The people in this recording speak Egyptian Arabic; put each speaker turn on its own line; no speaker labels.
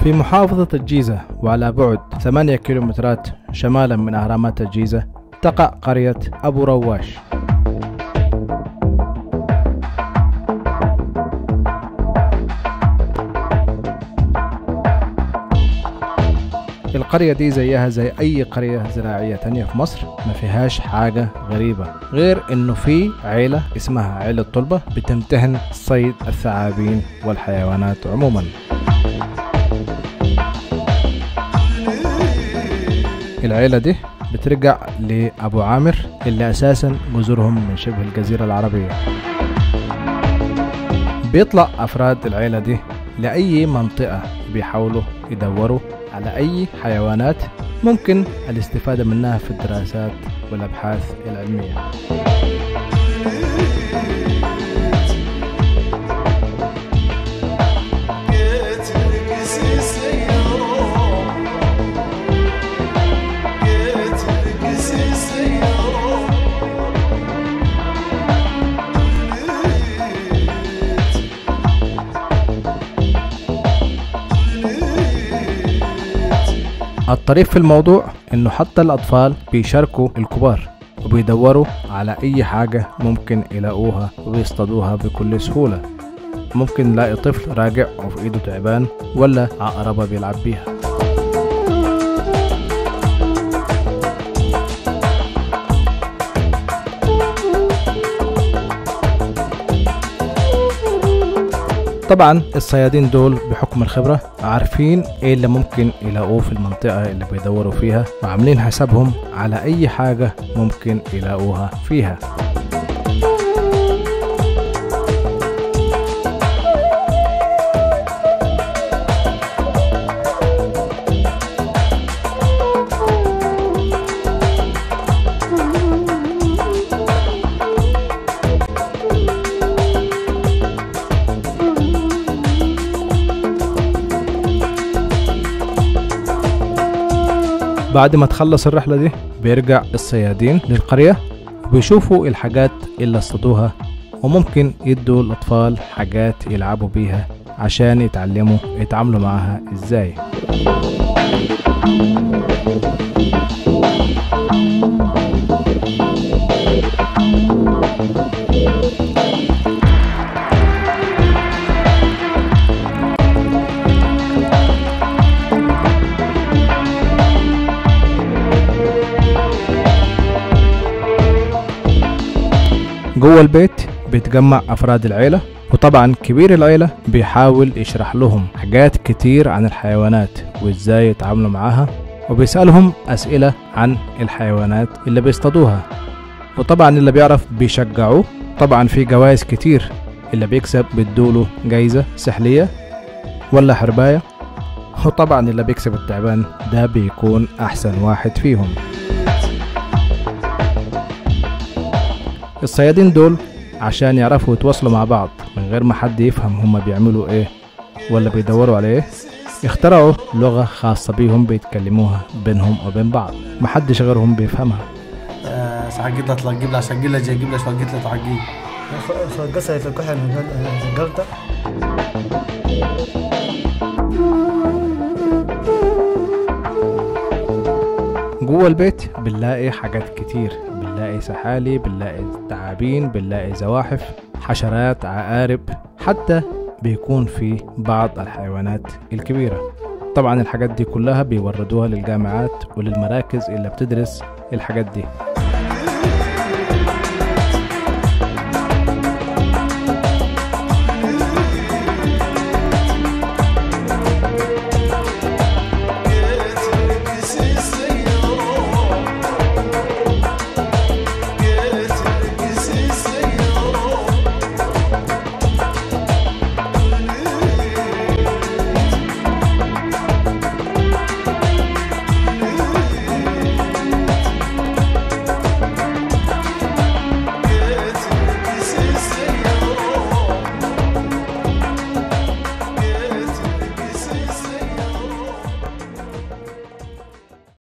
في محافظة الجيزة وعلى بعد 8 كيلومترات شمالا من أهرامات الجيزة تقع قرية أبو رواش القرية دي زيها زي أي قرية زراعية تانية في مصر ما فيهاش حاجة غريبة غير إنه في عيلة اسمها عيلة طلبة بتمتهن صيد الثعابين والحيوانات عموما العيلة دي بترجع لأبو عامر اللي أساسا جذورهم من شبه الجزيرة العربية بيطلع أفراد العيلة دي لأي منطقة بيحاولوا يدوروا على أي حيوانات ممكن الاستفادة منها في الدراسات والأبحاث العلمية الطريف في الموضوع انه حتى الاطفال بيشاركوا الكبار وبيدوروا على اي حاجة ممكن يلاقوها وبيصطادوها بكل سهولة ممكن نلاقي طفل راجع وفي ايده تعبان ولا عقربة بيلعب بيها طبعا الصيادين دول بحكم الخبرة عارفين ايه اللي ممكن يلاقوه في المنطقة اللي بيدوروا فيها وعاملين حسابهم على اي حاجة ممكن يلاقوها فيها بعد ما تخلص الرحلة دي بيرجع الصيادين للقرية وبيشوفوا الحاجات اللي اصطادوها وممكن يدوا الأطفال حاجات يلعبوا بيها عشان يتعلموا يتعاملوا معاها ازاي جوه البيت بيتجمع أفراد العيلة وطبعا كبير العيلة بيحاول يشرح لهم حاجات كتير عن الحيوانات وازاي يتعاملوا معاها وبيسألهم أسئلة عن الحيوانات اللي بيصطادوها وطبعا اللي بيعرف بيشجعوه طبعا في جوائز كتير اللي بيكسب بيدوله جايزة سحلية ولا حرباية وطبعا اللي بيكسب التعبان ده بيكون أحسن واحد فيهم الصيادين دول عشان يعرفوا يتواصلوا مع بعض من غير ما حد يفهم هما بيعملوا ايه ولا بيدوروا على ايه اخترعوا لغة خاصة بيهم بيتكلموها بينهم وبين بعض محدش غيرهم بيفهمها
سحقيت لها تلاقي لها سحقي لها جاي لها سحقيت لها تحقي
قصة الكحل قلطة
جوه البيت بنلاقي حاجات كتير بنلاقي سحالي بنلاقي تعابين بنلاقي زواحف حشرات عقارب حتى بيكون في بعض الحيوانات الكبيرة طبعا الحاجات دي كلها بيوردوها للجامعات وللمراكز اللي بتدرس الحاجات دي